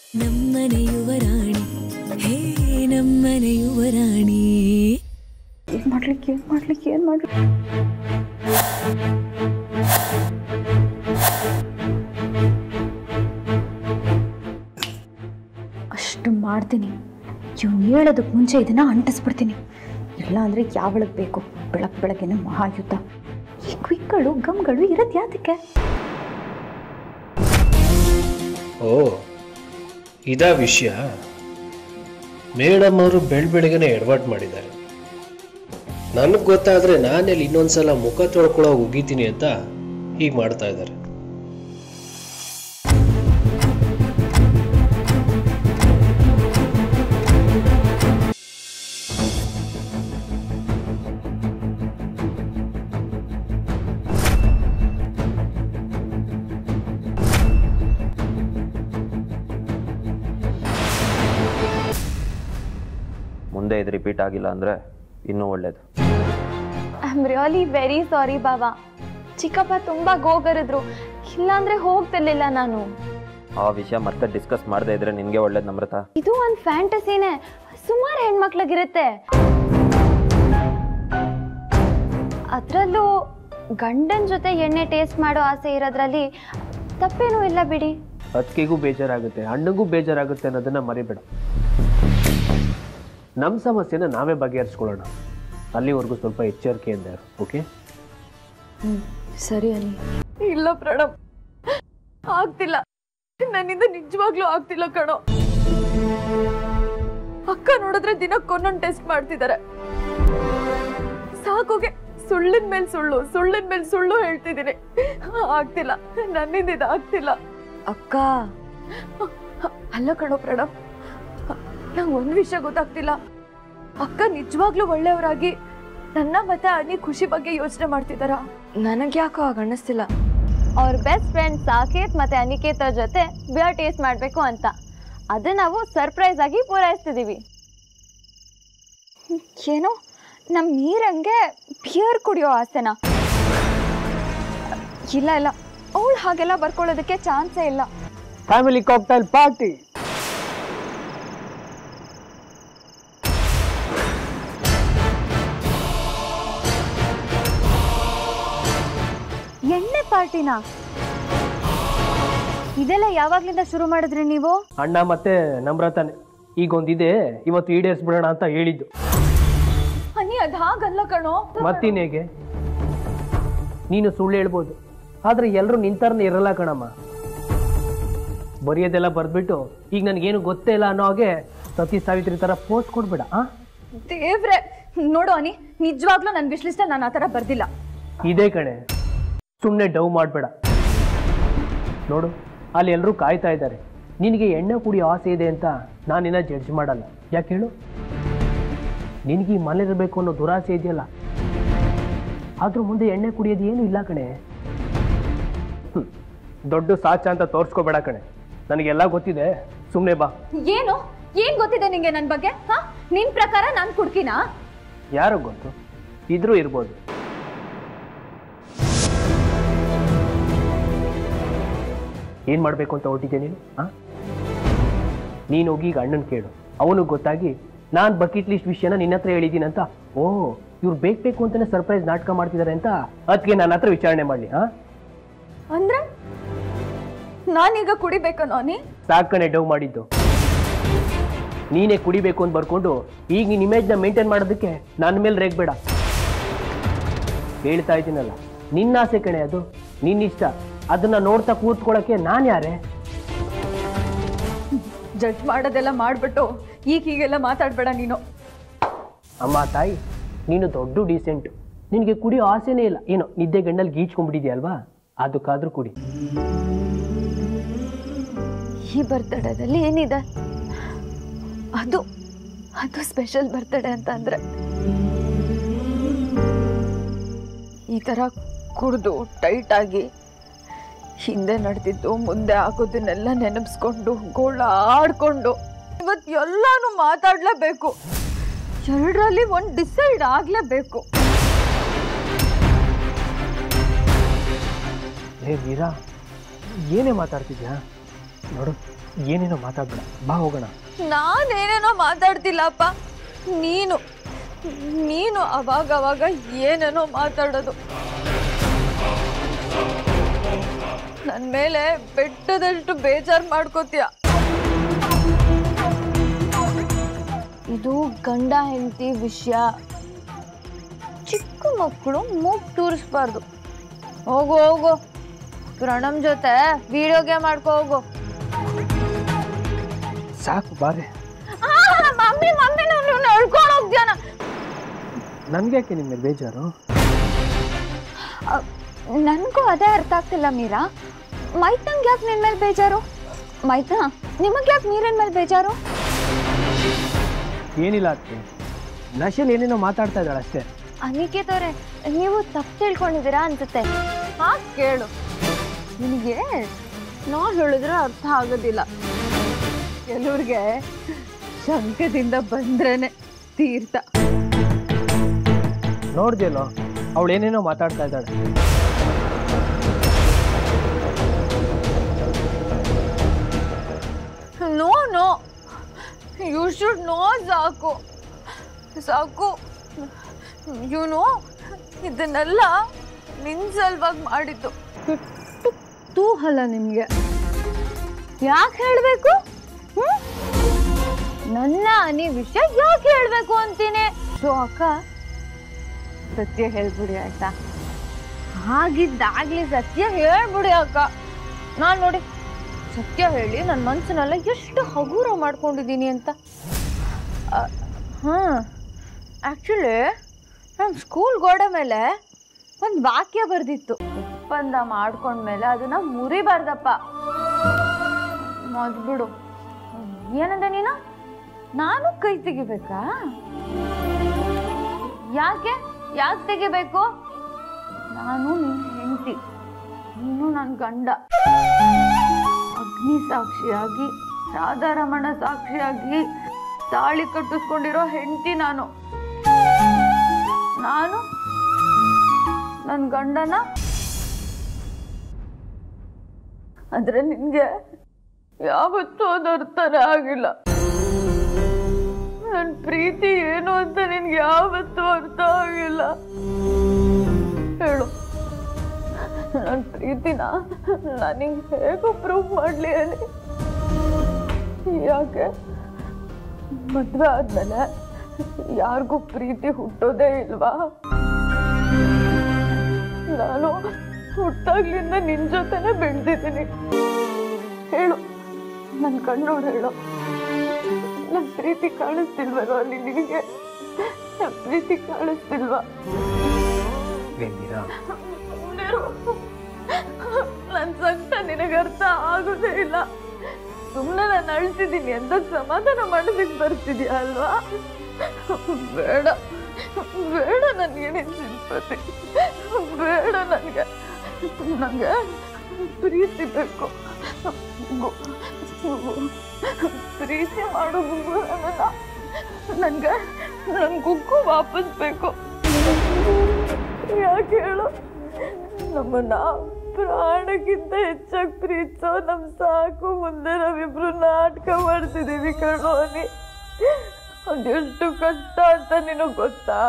ನಮ್ಮನೆ ಯುವರಾಣಿ ಹೇ ನಮ್ಮನೆ ಯುವರಾಣಿ ಏನ್ ಮಾಡ್ಲಿಕ್ಕೆ ಏನ್ ಮಾಡ್ಲಿಕ್ಕೆ ಏನ್ ಮಾಡ್ಲಿಕ್ಕೆ ಅಷ್ಟು ಮಾಡ್ತೀನಿ ಇವ್ನು ಹೇಳೋದಕ್ಕೆ ಮುಂಚೆ ಇದನ್ನ ಅಂಟಿಸ್ಬಿಡ್ತೀನಿ ಇಲ್ಲ ಅಂದ್ರೆ ಯಾವಳಗ್ ಬೇಕು ಬೆಳಕ್ ಬೆಳಗ್ಗೆನೆ ಮಹಾಯುದ್ಧ ಈ ಕ್ವಿಕ್ಗಳು ಗಮ್ಗಳು ಇರೋದು ಯಾತಕ್ಕೆ ಓ ಇದಾ ವಿಷಯ ಮೇಡಮ್ ಅವರು ಬೆಳ್ ಬೆಳಗ್ಗೆನೆ ಎಡವಟ್ ಮಾಡಿದ್ದಾರೆ ನನಗೆ ಗೊತ್ತಾದ್ರೆ ನಾನೆಲ್ಲಿ ಇನ್ನೊಂದ್ಸಲ ಮುಖ ತೊಳ್ಕೊಳ್ಳೋ ಉಗಿತೀನಿ ಅಂತ ಹೀಗೆ ಮಾಡ್ತಾ ಇದ್ದಾರೆ ಮುಂದೆ ಇದು ರಿಪೀಟ್ ಆಗಿಲ್ಲ ಅಂದರೆ ಇನ್ನೂ ಒಳ್ಳೇದು I am really very sorry ಬಾಬಾ ಚಿಕ್ಕಪ್ಪ ತುಂಬ ಗೋಗರಿದ್ರು ಇಲ್ಲಾಂದ್ರೆ ಹೋಗ್ತಿರ್ಲಿಲ್ಲ ನಾನು ಆ ವಿಷಯ ಮತ್ತೆ ಡಿಸ್ಕಸ್ ಮಾಡದೇ ಇದ್ರೆ ನಿನಗೆ ಒಳ್ಳೇದು ನಮ್ರತ ಇದು ಒಂದು ಫ್ಯಾಂಟಸಿನೇ ಸುಮಾರು ಹೆಣ್ಮಕ್ಳಿಗಿರುತ್ತೆ ಅದರಲ್ಲೂ ಗಂಡನ ಜೊತೆ ಎಣ್ಣೆ ಟೇಸ್ಟ್ ಮಾಡೋ ಆಸೆ ಇರೋದ್ರಲ್ಲಿ ತಪ್ಪೇನೂ ಇಲ್ಲ ಬಿಡಿ ಅದಕ್ಕಿಗೂ ಬೇಜಾರಾಗುತ್ತೆ ಅಣ್ಣಗೂ ಬೇಜಾರಾಗುತ್ತೆ ಅನ್ನೋದನ್ನ ಮರಿಬೇಡ ನಮ್ಮ ಸಮಸ್ಯೆನ ನಾವೇ ಬಗೆಹರಿಸ್ಕೊಳ್ಳೋಣ ಅಲ್ಲಿವರೆಗೂ ಸ್ವಲ್ಪ ಎಚ್ಚರಿಕೆಯಿಂದ ಇರು ಓಕೆ ಸರಿ ಅನಿ ಇಲ್ಲ ಪ್ರಣಮ್ ಆಗ್ತಿಲ್ಲ ನನ್ನಿಂದ ನಿಜವಾಗ್ಲೂ ಆಗ್ತಿಲ್ಲ ಕಣೋ ಅಕ್ಕ ನೋಡಿದ್ರೆ ದಿನಕ್ಕೊಂದೊಂದು ಟೆಸ್ಟ್ ಮಾಡ್ತಿದ್ದಾರೆ ಸಾಕೋಗೆ ಸುಳ್ಳಿನ ಮೇಲೆ ಸುಳ್ಳು ಸುಳ್ಳಿನ ಮೇಲೆ ಸುಳ್ಳು ಹೇಳ್ತಿದ್ದೀನಿ ಆಗ್ತಿಲ್ಲ ನನ್ನಿಂದ ಇದು ಆಗ್ತಿಲ್ಲ ಅಕ್ಕ ಅಲ್ಲ ಕಣೋ ಪ್ರಣಮ್ ನಂಗೆ ಒಂದ್ ವಿಷಯ ಗೊತ್ತಾಗ್ತಿಲ್ಲ ಅಕ್ಕ ನಿಜವಾಗ್ಲೂ ಒಳ್ಳೆಯವರಾಗಿ ನನ್ನ ಮತ್ತೆ ಅನಿ ಖುಷಿ ಬಗ್ಗೆ ಯೋಚನೆ ಮಾಡ್ತಿದಾರ ನನಗೆ ಯಾಕೋ ಆಗ ಅನ್ನಿಸ್ತಿಲ್ಲ ಅವ್ರ ಬೆಸ್ಟ್ ಫ್ರೆಂಡ್ ಸಾಕೇತ್ ಮತ್ತೆ ಅನಿಕೇತ ಜೊತೆ ಬಿಯರ್ ಟೇಸ್ಟ್ ಮಾಡಬೇಕು ಅಂತ ಅದು ನಾವು ಸರ್ಪ್ರೈಸ್ ಆಗಿ ಪೂರೈಸ್ತಿದೀವಿ ಏನೋ ನಮ್ಮ ನೀರಂಗೆ ಬಿಯರ್ ಕುಡಿಯೋ ಆಸೆನಾ ಇಲ್ಲ ಇಲ್ಲ ಅವಳು ಹಾಗೆಲ್ಲ ಬರ್ಕೊಳ್ಳೋದಕ್ಕೆ ಚಾನ್ಸೇ ಇಲ್ಲ ಫ್ಯಾಮಿಲಿ ಕಾಕ್ಟೈಲ್ ಪಾರ್ಟಿ ಎಣ್ಣೆ ಪಾರ್ಟಿನಾ ಇದೆಲ್ಲ ಯಾವಾಗ್ಲಿಂದ ಶುರು ಮಾಡಿದ್ರಿ ನೀವು ಅಣ್ಣ ಮತ್ತೆ ನಮ್ರತಾನೆ ಈಗ ಒಂದಿದೆ ಇವತ್ತು ಈಡೇರಿಸ್ಬಿಡೋಣ ಅಂತ ಹೇಳಿದ್ದು ಅನಿ ಅದ್ ಹಾಗಲ್ಲ ಕಣೋ ಮತ್ತಿನ್ನೇಗೆ ನೀನು ಸುಳ್ಳು ಹೇಳ್ಬೋದು ಆದ್ರೆ ಎಲ್ಲರೂ ನಿಂತಾರನೇ ಇರಲ್ಲ ಕಣಮ್ಮ ಬರೆಯೋದೆಲ್ಲ ಬರ್ದ್ಬಿಟ್ಟು ಈಗ ನನಗೇನು ಗೊತ್ತೇ ಇಲ್ಲ ಅನ್ನೋ ಹಾಗೆ ಸತಿ ಸಾವಿತ್ರಿ ತರ ಪೋಸ್ಟ್ ಕೊಡ್ಬೇಡ ಆ ದೇವ್ರೆ ನೋಡು ಅನಿ ನಿಜವಾಗ್ಲೂ ನನ್ನ ವಿಶ್ ಲಿಸ್ಟ್ ನಾನು ಆ ಥರ ಬರ್ದಿಲ್ಲ ಇದೇ ಕಣೆ ಸುಮ್ಮನೆ ಡವ್ ಮಾಡಬೇಡ ನೋಡು ಅಲ್ಲಿ ಎಲ್ಲರೂ ಕಾಯ್ತಾ ಇದ್ದಾರೆ ನಿನಗೆ ಎಣ್ಣೆ ಕುಡಿಯೋ ಆಸೆ ಇದೆ ಅಂತ ನಾನಿನ್ನ ಜಡ್ಜ್ ಮಾಡಲ್ಲ ಯಾಕೆ ಹೇಳು ನಿನಗೆ ಈ ಮನೆ ಇರಬೇಕು ಅನ್ನೋ ದುರಾಸೆ ಇದೆಯಲ್ಲ ಆದ್ರೂ ಮುಂದೆ ಎಣ್ಣೆ ಕುಡಿಯೋದು ಏನು ಇಲ್ಲ ಕಣೆ ಹ್ಮ್. ದೊಡ್ಡ ಸಾಚ ಅಂತ ತೋರಿಸ್ಕೋಬೇಡ ಕಣೆ ನನಗೆಲ್ಲ ಗೊತ್ತಿದೆ ಸುಮ್ಮನೆ ಬಾ ಏನು ಏನ್ ಗೊತ್ತಿದೆ ನಿಂಗೆ ನನ್ನ ಬಗ್ಗೆ ಹಾ ನಿನ್ ಪ್ರಕಾರ ನಾನು ಕುಡ್ಕಿನಾ ಯಾರೋ ಗೊತ್ತು ಇದ್ರೂ ಇರ್ಬೋದು ಏನ್ ಮಾಡ್ಬೇಕು ಅಂತ ಹೊಟ್ಟಿದ್ದೆ ನೀನು ಆ ನೀನು ಹೋಗಿ ಈಗ ಅಣ್ಣನ್ ಕೇಳು ಅವನು ಗೊತ್ತಾಗಿ ನಾನ್ ಬಕೆಟ್ ಲಿಸ್ಟ್ ವಿಷಯನ ನಿನ್ನ ಹತ್ರ ಹೇಳಿದ್ದೀನಿ ಅಂತ ಓ ಇವ್ರು ಬೇಕು ಬೇಕು ಅಂತಾನೆ ಸರ್ಪ್ರೈಸ್ ನಾಟಕ ಮಾಡ್ತಿದ್ದಾರೆ ಅಂತ ಅದಕ್ಕೆ ನನ್ನ ಹತ್ರ ವಿಚಾರಣೆ ಮಾಡ್ಲಿ ಹಾ ಅಂದ್ರೆ ನಾನೀಗ ಕುಡಿಬೇಕು ನಾನಿ ಸಾಕಣೆ ಡವ್ ಮಾಡಿದ್ದು ನೀನೇ ಕುಡಿಬೇಕು ಅಂತ ಬರ್ಕೊಂಡು ಈಗ ನಿನ್ನ ಇಮೇಜ್ನ ಮೇಂಟೈನ್ ಮಾಡೋದಕ್ಕೆ ನನ್ನ ಮೇಲೆ ರೇಗ್ಬೇಡ ಹೇಳ್ತಾ ಇದ್ದೀನಲ್ಲ ನಿನ್ನ ಆಸೆ ಕಣೆ ಅದು ನಿನ್ನಿಷ್ಟ ಅದನ್ನ ನೋಡ್ತಾ ಕೂತ್ಕೊಳ್ಳೋಕೆ ನಾನು ಯಾರೇ ಜಡ್ಜ್ ಮಾಡೋದೆಲ್ಲ ಮಾಡ್ಬಿಟ್ಟು ಈಗ ಹೀಗೆಲ್ಲ ಮಾತಾಡ್ಬೇಡ ನೀನು ಅಮ್ಮ ತಾಯಿ ನೀನು ದೊಡ್ಡ ಡೀಸೆಂಟ್ ನಿನಗೆ ಕುಡಿಯೋ ಆಸೆನೇ ಇಲ್ಲ ಏನೋ ನಿದ್ದೆ ಗಂಡಲ್ಲಿ ಗೀಚ್ಕೊಂಡ್ಬಿಟ್ಟಿದ್ಯಲ್ವಾ ಅದಕ್ಕಾದ್ರೂ ಕುಡಿ ಈ ಬರ್ತಡೇದಲ್ಲಿ ಏನಿದೆ ಅದು ಅದು ಸ್ಪೆಷಲ್ ಬರ್ತಡೇ ಅಂತ ಅಂದ್ರೆ ಈ ಥರ ಕುಡ್ದು ಟೈಟ್ ಆಗಿ ಹಿಂದೆ ನಡೆದಿದ್ದು ಮುಂದೆ ಆಗೋದನ್ನೆಲ್ಲ ನೆನಪಿಸ್ಕೊಂಡು ಗೋಳಾಡ್ಕೊಂಡು ಇವತ್ತು ಎಲ್ಲಾನು ಮಾತಾಡ್ಲೇಬೇಕು ಎರಡರಲ್ಲಿ ಒಂದು ಡಿಸೈಡ್ ಆಗ್ಲೇಬೇಕು ಲೇ ವೀರಾ ಏನೇ ಮಾತಾಡ್ತಿದ್ಯಾ ನೋಡು ಏನೇನೋ ಮಾತಾಡ್ಬೇಡ ಬಾ ಹೋಗೋಣ ನಾನೇನೇನೋ ಮಾತಾಡ್ತಿಲ್ಲಪ್ಪ ನೀನು ನೀನು ಅವಾಗ ಅವಾಗ ಏನೇನೋ ಮಾತಾಡೋದು ನನ್ನ ಮೇಲೆ ಬೆಟ್ಟದಷ್ಟು ಬೇಜಾರು ಮಾಡ್ಕೋತೀಯ ಇದು ಗಂಡ ಹೆಂಡತಿ ವಿಷಯ ಚಿಕ್ಕ ಮಕ್ಕಳು ಮೂಗ್ ತೂರಿಸ್ಬಾರ್ದು ಹೋಗು ಹೋಗು ಪ್ರಣಮ್ ಜೊತೆ ವಿಡಿಯೋ ಗೇಮ್ ಆಡ್ಕೋ ಹೋಗು ಸಾಕು ಬಾರೆ ಆ, ಮಮ್ಮಿ ಮಮ್ಮಿ ನಾನು ನಡ್ಕೊಂಡು ಹೋಗ್ಯಾನ ನನ್ಗೆ ಯಾಕೆ ನಿಮ್ಮ ಮೇಲೆ ಬೇಜಾರು ನನಗೂ ಅದೇ ಅರ್ಥ ಆಗ್ತಿಲ್ಲ ಮೀರಾ ಮೈತಂಗೆ ಯಾಕೆ ನಿನ್ನ ಮೇಲೆ ಬೇಜಾರು ಮೈತಾ ನಿಮಗೆ ಯಾಕೆ ನೀರಿನ ಮೇಲೆ ಬೇಜಾರು ಏನಿಲ್ಲ ಅದಕ್ಕೆ ನಶೆಲ್ ಏನೇನೋ ಮಾತಾಡ್ತಾ ಇದ್ದಾಳೆ ಅಷ್ಟೇ ಅನಿಕೇತವ್ರೆ ನೀವು ತಪ್ಪು ತಿಳ್ಕೊಂಡಿದ್ದೀರಾ ಅನ್ಸುತ್ತೆ ಹಾ ಕೇಳು ನಿನಗೆ ನಾವು ಹೇಳಿದ್ರೆ ಅರ್ಥ ಆಗೋದಿಲ್ಲ ಕೆಲವ್ರಿಗೆ ಶಂಕದಿಂದ ಬಂದ್ರೇನೆ ತೀರ್ಥ ನೋಡ್ದೇನೋ ಅವಳು ಏನೇನೋ ಮಾತಾಡ್ತಾ ಇದ್ದಾಳೆ no no you should know ಸಾಕು ಸಾಕು ಯು ನೋ ಇದನ್ನೆಲ್ಲ ನಿನ್ ಸಲುವಾಗಿ ಮಾಡಿದ್ದು ಎಷ್ಟು ತೂಹಲ ನಿಮಗೆ ಯಾಕೆ ಹೇಳಬೇಕು ನನ್ನ ಅನಿ ವಿಷಯ ಯಾಕೆ ಹೇಳಬೇಕು ಅಂತೀನಿ ಸೊ ಅಕ್ಕ ಸತ್ಯ ಹೇಳ್ಬಿಡಿ ಆಯ್ತಾ ಹಾಗಿದ್ದಾಗ್ಲಿ ಸತ್ಯ ಹೇಳ್ಬಿಡಿ ಅಕ್ಕ ನಾನು ನೋಡಿ ಸತ್ಯ ಹೇಳಿ ನನ್ನ ಮನಸ್ಸನ್ನೆಲ್ಲ ಎಷ್ಟು ಹಗುರ ಮಾಡ್ಕೊಂಡಿದ್ದೀನಿ ಅಂತ ಹಾಂ ಆ್ಯಕ್ಚುಲಿ ನಮ್ಮ ಸ್ಕೂಲ್ ಗೋಡೆ ಮೇಲೆ ಒಂದು ವಾಕ್ಯ ಬರೆದಿತ್ತು ಒಪ್ಪಂದ ಮಾಡ್ಕೊಂಡ್ಮೇಲೆ ಅದನ್ನ ಮುರಿಬಾರ್ದಪ್ಪ ಮದ್ಬಿಡು ಏನಂದ ನೀನು ನಾನು ಕೈ ತೆಗಿಬೇಕಾ ಯಾಕೆ ಯಾಕೆ ತೆಗಿಬೇಕು ನಾನು ನಿನ್ನ ಹೆಂಡತಿ ನೀನು ನನ್ನ ಗಂಡ ಅಗ್ನಿ ಸಾಕ್ಷಿಯಾಗಿ ರಾಧಾರಮಣ ಸಾಕ್ಷಿಯಾಗಿ ತಾಳಿ ಕಟ್ಟಿಸ್ಕೊಂಡಿರೋ ಹೆಂಡತಿ ನಾನು ನಾನು ನನ್ನ ಗಂಡನ ಆದ್ರೆ ನಿನ್ಗೆ ಯಾವತ್ತೂ ಅದು ಅರ್ಥನೇ ಆಗಿಲ್ಲ ನನ್ನ ಪ್ರೀತಿ ಏನು ಅಂತ ನಿನ್ಗೆ ಯಾವತ್ತೂ ಅರ್ಥ ಆಗಿಲ್ಲ ಹೇಳು ನನ್ನ ಪ್ರೀತಿನ ನನಗೆ ಹೇಗೂ ಪ್ರೂವ್ ಮಾಡಲಿ ಹೇಳಿ ಯಾಕೆ ಮದುವೆ ಆದ್ಮೇಲೆ ಯಾರಿಗೂ ಪ್ರೀತಿ ಹುಟ್ಟೋದೇ ಇಲ್ವಾ ನಾನು ಹುಟ್ಟಾಗ್ಲಿಂದ ನಿನ್ ಜೊತೆನೆ ಬೆಳೆದಿದ್ದೀನಿ ಹೇಳು ನನ್ನ ಕಣ್ಣೋಡು ಹೇಳು ನನ್ನ ಪ್ರೀತಿ ಕಾಣಿಸ್ತಿಲ್ವೋ ಅಲ್ಲಿ ನಿನಗೆ ನನ್ನ ಪ್ರೀತಿ ಕಾಣಿಸ್ತಿಲ್ವಾ ಮೀರಾ ನನ್ ಸಂಕಟ ನಿನಗೆ ಅರ್ಥ ಆಗೋದೇ ಇಲ್ಲ ಸುಮ್ಮನೆ ನಾನು ಅಳ್ತಿದ್ದೀನಿ ಅಂತ ಸಮಾಧಾನ ಮಾಡೋದಕ್ಕೆ ಬರ್ತಿದ್ಯಾ ಅಲ್ವಾ ಬೇಡ ಬೇಡ ನನಗೆ ನಿನ್ ಸಿಂಪತಿ ಬೇಡ ನನಗೆ ನನಗೆ ಪ್ರೀತಿ ಬೇಕು ಗು- ಗು- ಪ್ರೀತಿ ಮಾಡೋ ನನಗೆ ನನ್ನ ಗುಗ್ಗು ವಾಪಸ್ ಬೇಕು ಯಾಕೆ ಹೇಳು ನಮ್ಮನ್ನ ಪ್ರಾಣಕ್ಕಿಂತ ಹೆಚ್ಚಾಗಿ ಪ್ರೀತಿಸೋ ನಮ್ ಸಾಕು ಮುಂದೆ ನಾವಿಬ್ರು ನಾಟಕ ಮಾಡ್ತಿದೀವಿ ಕಣೋನಿ ಅದೆಷ್ಟು ಕಷ್ಟ ಅಂತ ನಿನಗ್ ಗೊತ್ತಾ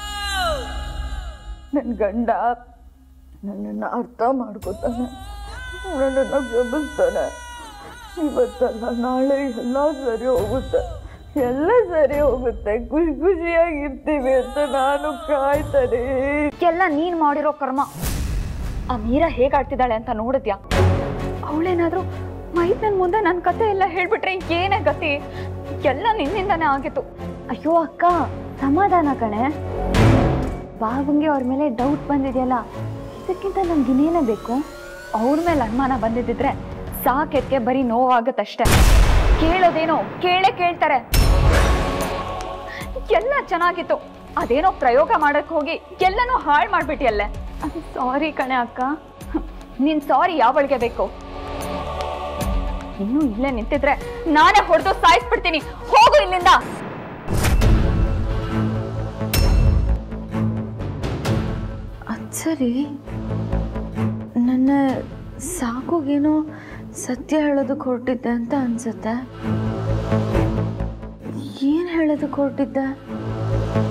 ನನ್ನ ಗಂಡ ನನ್ನನ್ನು ಅರ್ಥ ಮಾಡ್ಕೋತಾನೆ ನನ್ನನ್ನು ಗಮನಿಸ್ತಾನೆ ಇವತ್ತಲ್ಲ ನಾಳೆ ಎಲ್ಲ ಸರಿ ಹೋಗುತ್ತೆ ಎಲ್ಲ ಸರಿ ಹೋಗುತ್ತೆ ಖುಷಿ ಖುಷಿಯಾಗಿರ್ತೀವಿ ಅಂತ ನಾನು ಕಾಯ್ತಾನೆ ಎಲ್ಲ ನೀನ್ ಮಾಡಿರೋ ಕರ್ಮ ಆ ಮೀರಾ ಹೇಗ್ ಆಡ್ತಿದ್ದಾಳೆ ಅಂತ ನೋಡಿದ್ಯಾ ಅವಳೇನಾದ್ರೂ ಮೈತ್ ಮುಂದೆ ನನ್ನ ಕತೆ ಎಲ್ಲ ಹೇಳ್ಬಿಟ್ರೆ ಏನೇ ಗತಿ ಎಲ್ಲ ನಿನ್ನಿಂದಾನೇ ಆಗಿತ್ತು ಅಯ್ಯೋ ಅಕ್ಕ ಸಮಾಧಾನ ಕಣೆ ಬಾಬುಂಗೆ ಅವ್ರ ಮೇಲೆ ಡೌಟ್ ಬಂದಿದೆಯಲ್ಲ ಇದಕ್ಕಿಂತ ನಮ್ಗೆ ಇನ್ನೇನೇ ಬೇಕು ಅವ್ರ ಮೇಲೆ ಅನುಮಾನ ಬಂದಿದ್ದಿದ್ರೆ ಸಾಕೆತ್ಗೆ ಬರೀ ನೋವಾಗತ್ತಷ್ಟೆ ಕೇಳೋದೇನೋ ಕೇಳೇ ಕೇಳ್ತಾರೆ ಎಲ್ಲ ಚೆನ್ನಾಗಿತ್ತು ಅದೇನೋ ಪ್ರಯೋಗ ಮಾಡಕ್ ಹೋಗಿ ಎಲ್ಲನೂ ಹಾಳು ಮಾಡ್ಬಿಟ್ಟಿಯಲ್ಲೇ ಸಾರಿ ಕಣೆ ಅಕ್ಕ ನಿನ್ ಸಾರಿ ಯಾವಳಿಗೆ ಬೇಕು ಇನ್ನೂ ಇಲ್ಲೇ ನಿಂತಿದ್ರೆ ನಾನೇ ಹೊಡೆದು ಸಾಯಿಸ್ಬಿಡ್ತೀನಿ ಹೋಗು ಇಲ್ಲಿಂದ ಅದು ಸರಿ ನನ್ನ ಸಾಕುಗೇನೋ ಸತ್ಯ ಹೇಳೋದಕ್ಕೆ ಹೊರಟಿದ್ದೆ ಅಂತ ಅನ್ಸುತ್ತೆ ಏನು ಹೇಳೋದಕ್ಕೆ ಹೊರಟಿದ್ದೆ